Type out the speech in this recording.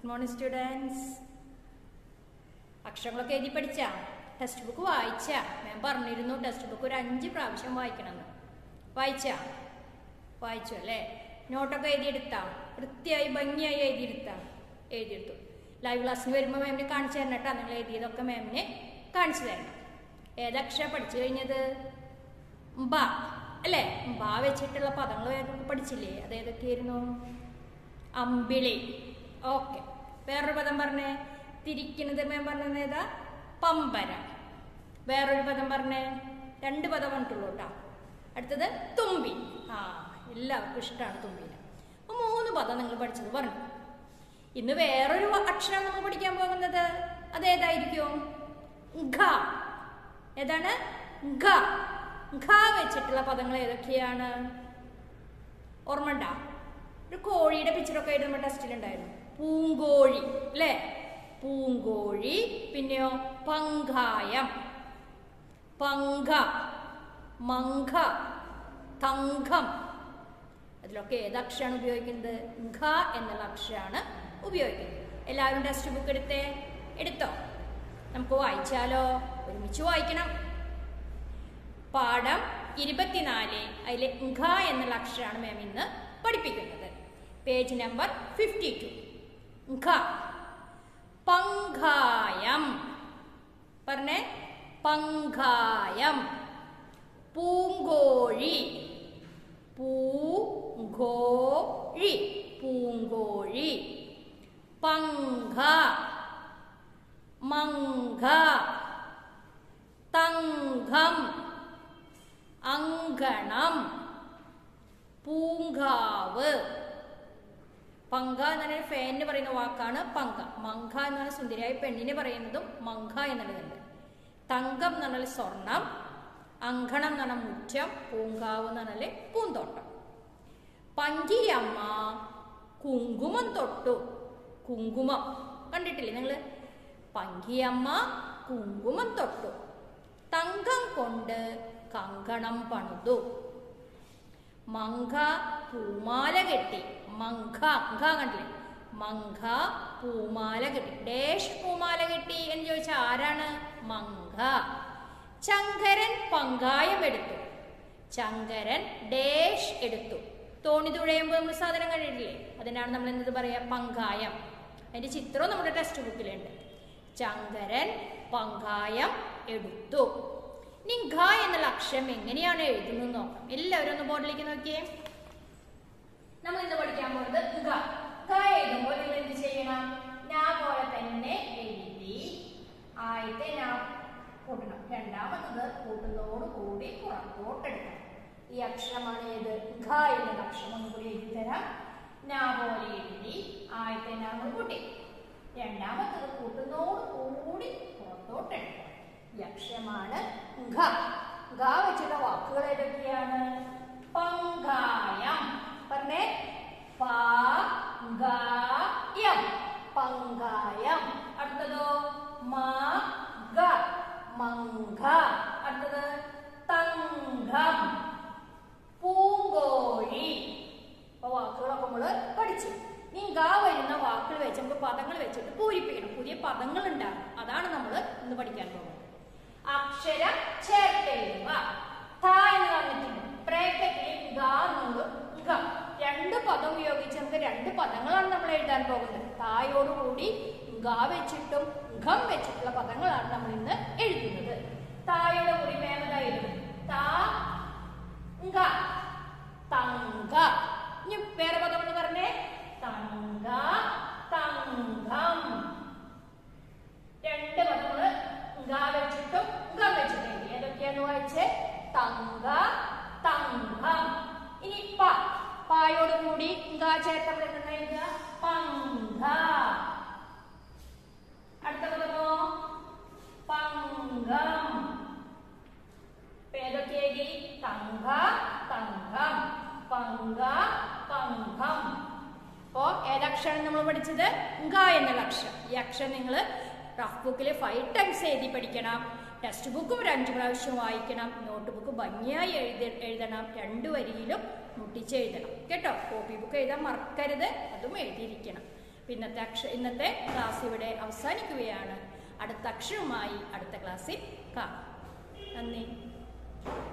good morning students അക്ഷരങ്ങളൊക്കെ എഴുതി പഠിച്ചാ ടെക്സ്റ്റ് ബുക്ക് വായിച്ചാ ഞാൻ പറഞ്ഞിരുന്നു ടെക്സ്റ്റ് ബുക്ക് ഒരു അഞ്ച് പ്രാവശ്യം വായിക്കണമെന്ന് വായിച്ചാ വായിച്ചു അല്ലേ നോട്ടൊക്കെ എഴുതിയെടുത്താ വൃത്തിയായി ഭംഗിയായി എഴുതിയെടുത്താ എഴുതിയെടുത്തു ലൈവ് ക്ലാസ്സിന് വരുമ്പോൾ മാമിനെ കാണിച്ചു തരണം കേട്ടോ നിങ്ങൾ എഴുതിയതൊക്കെ മാമിനെ കാണിച്ചു തരണം ഏതക്ഷരം പഠിച്ചു കഴിഞ്ഞത് ബ അല്ലേ ബ വെച്ചിട്ടുള്ള പദങ്ങൾ ഏതൊക്കെ പഠിച്ചില്ലേ അത് ഏതൊക്കെയായിരുന്നു അമ്പിളി ഓക്കെ വേറൊരു പദം പറഞ്ഞേ തിരിക്കുന്നത് ഞാൻ പറഞ്ഞത് ഏതാ പമ്പര വേറൊരു പദം പറഞ്ഞേ രണ്ട് പദം പറഞ്ഞിട്ടുള്ളൂ കേട്ടോ അടുത്തത് തുമ്പി ആ എല്ലാവർക്കും ഇഷ്ടമാണ് തുമ്പിനെ അപ്പോൾ മൂന്ന് പദം നിങ്ങൾ പഠിച്ചത് പറഞ്ഞു ഇന്ന് വേറൊരു അക്ഷരം നമ്മൾ പഠിക്കാൻ പോകുന്നത് അതേതായിരിക്കും ഘ ഏതാണ് ഘ ഘ വെച്ചിട്ടുള്ള പദങ്ങൾ ഏതൊക്കെയാണ് ഓർമ്മ ഒരു കോഴിയുടെ പിക്ചറൊക്കെ ആയിട്ട് നമ്മുടെ ടെസ്റ്റിലുണ്ടായിരുന്നു പൂങ്കോഴി അല്ലേ പൂങ്കോഴി പിന്നെയോ പങ്കായം പങ്ക മങ്ക തങ്കം അതിലൊക്കെ ഏത് അക്ഷരമാണ് ഉപയോഗിക്കുന്നത് ഘ എന്നുള്ള അക്ഷരമാണ് ഉപയോഗിക്കുന്നത് എല്ലാവരും ടെക്സ്റ്റ് ബുക്ക് എടുത്തേ എടുത്തോ നമുക്ക് വായിച്ചാലോ ഒരുമിച്ച് വായിക്കണം പാഠം ഇരുപത്തിനാല് അതിലെ ഘ എന്നുള്ള അക്ഷരമാണ് മാം ഇന്ന് പഠിപ്പിക്കുന്നത് പേജ് നമ്പർ ഫിഫ്റ്റി ടു ഘ പങ്കായം പറഞ്ഞേ പങ്കായം പൂങ്കോഴി പൂങ്കോഴി പൂങ്കോഴി പങ്ക മങ്ക തങ്കം അങ്കണം പൂങ്കാവ് പങ്ക എന്ന് പറഞ്ഞാൽ ഫാനിന് പറയുന്ന വാക്കാണ് പങ്ക മങ്ക എന്ന് പറഞ്ഞാൽ സുന്ദരിയായ പെണ്ണിന് പറയുന്നതും മങ്ക എന്നുള്ളതുണ്ട് തങ്കം എന്ന് പറഞ്ഞാൽ സ്വർണം അങ്കണം എന്ന് പറഞ്ഞാൽ മുറ്റം പൂങ്കാവ് എന്ന് പറഞ്ഞാൽ പൂന്തോട്ടം പങ്കിയമ്മ കുങ്കുമം തൊട്ടു കുങ്കുമം കണ്ടിട്ടില്ലേ നിങ്ങൾ പങ്കിയമ്മ കുങ്കുമം തൊട്ടു തങ്കം കൊണ്ട് കങ്കണം പണിതു മങ്ക പൂമാല കെട്ടി മങ്ക മങ്ക കണ്ടില്ലേ മങ്ക പൂമാല കെട്ടി ഡേഷ് പൂമാല കെട്ടി എന്ന് ചോദിച്ചാൽ ആരാണ് മങ്ക ചങ്കരൻ പങ്കായം എടുത്തു ചങ്കരൻ ഡേഷ് എടുത്തു തോണി തുഴയുമ്പോൾ നമ്മൾ സാധനം കണ്ടിട്ടില്ലേ അതിനാണ് നമ്മൾ എന്നത് പറയാ പങ്കായം അതിന്റെ ചിത്രവും നമ്മുടെ ടെക്സ്റ്റ് ബുക്കിലുണ്ട് ചങ്കരൻ പങ്കായം എടുത്തു ഇനി ഘ എന്നുള്ള അക്ഷരം എങ്ങനെയാണ് എഴുതുന്നത് നോക്കാം എല്ലാവരും ഒന്ന് ബോർഡിലേക്ക് നോക്കിയേ നമ്മൾ ഇന്ന് പഠിക്കാൻ പോകുന്നത് ഘ ഘ എഴുതുമ്പോൾ നിങ്ങൾ എന്ത് ചെയ്യണം ഞാ പോലെ തന്നെ എഴുതി ആദ്യത്തെ ഞാ കൂട്ടണം രണ്ടാമത്തത് കൂട്ടുന്നതോട് കൂടി പുറത്തോട്ടെടുക്കണം ഈ അക്ഷരമാണ് ഏത് ഘ എന്നുള്ള അക്ഷരം ഒന്നും കൂടി എഴുതി തരാം ഞാ പോലെ എഴുതി ആദ്യത്തെ ഞാ കൂട്ടി രണ്ടാമത്തത് കൂട്ടുന്നതോട് കൂടി പുറത്തോട്ടെടുക്കണം ഈ അക്ഷരമാണ് ഘ ഘ വെച്ചുള്ള വാക്കുകൾ ഏതൊക്കെയാണ് പങ്കായം പറഞ്ഞേ പാങ്കായം പങ്കായം അടുത്തതോ മഗ മങ്ക അടുത്തത് തങ്കം പൂങ്കോഴി അപ്പൊ വാക്കുകളൊക്കെ നമ്മള് പഠിച്ചു ഇനി ഗ വരുന്ന വാക്കുകൾ വെച്ച് നമുക്ക് പദങ്ങൾ വെച്ചിട്ട് പൂരിപ്പിക്കണം പുതിയ പദങ്ങൾ ഉണ്ടാകും അതാണ് നമ്മൾ ഇന്ന് പഠിക്കാൻ പോകുന്നത് അക്ഷരം ചേർത്തെഴുതുക ത എന്ന് പറഞ്ഞിട്ടുണ്ട് ബ്രാക്കറ്റിൽ ഗ എന്നുള്ളൂ ഗ രണ്ട് പദം ഉപയോഗിച്ച് നമുക്ക് രണ്ട് പദങ്ങളാണ് നമ്മൾ എഴുതാൻ പോകുന്നത് തായോടുകൂടി ഗ വെച്ചിട്ടും ഘം വെച്ചിട്ടുള്ള പദങ്ങളാണ് നമ്മൾ ഇന്ന് എഴുതുന്നത് തായോട് കൂടി വേഗതായിരുന്നു താ ഗ തങ്ക ഇനി വേറെ പദം എന്ന് പറഞ്ഞേ തങ്ക തങ്കം രണ്ട് പദങ്ങള് ഗ വെച്ചിട്ടും ഗ വെച്ചിട്ടും ഏതൊക്കെയാന്ന് വായിച്ചേ തങ്ക തങ്കം ഇനി പ പായോട് കൂടി ഗ ചേർത്ത നമ്മൾ എഴുതുക പങ്ക അടുത്ത പദമോ പങ്കം ഏതൊക്കെ എഴുതി തങ്ക തങ്കം പങ്ക പങ്കം അപ്പോ ഏതക്ഷരം നമ്മൾ പഠിച്ചത് ഗ എന്നുള്ള അക്ഷരം ഈ അക്ഷരം നിങ്ങൾ റഫ് ബുക്കിൽ ഫൈവ് ടൈംസ് എഴുതി പഠിക്കണം ടെക്സ്റ്റ് ബുക്കും ഒരു അഞ്ച് പ്രാവശ്യം വായിക്കണം നോട്ട് ബുക്ക് ഭംഗിയായി എഴുതി എഴുതണം രണ്ടു വരിയിലും മുട്ടിച്ച് എഴുതണം കേട്ടോ കോപ്പി ബുക്ക് എഴുതാൻ മറക്കരുത് അതും എഴുതിയിരിക്കണം ഇന്നത്തെ അക്ഷ ഇന്നത്തെ ക്ലാസ് ഇവിടെ അവസാനിക്കുകയാണ് അടുത്ത അക്ഷരവുമായി അടുത്ത ക്ലാസ്സിൽ കാണാം നന്ദി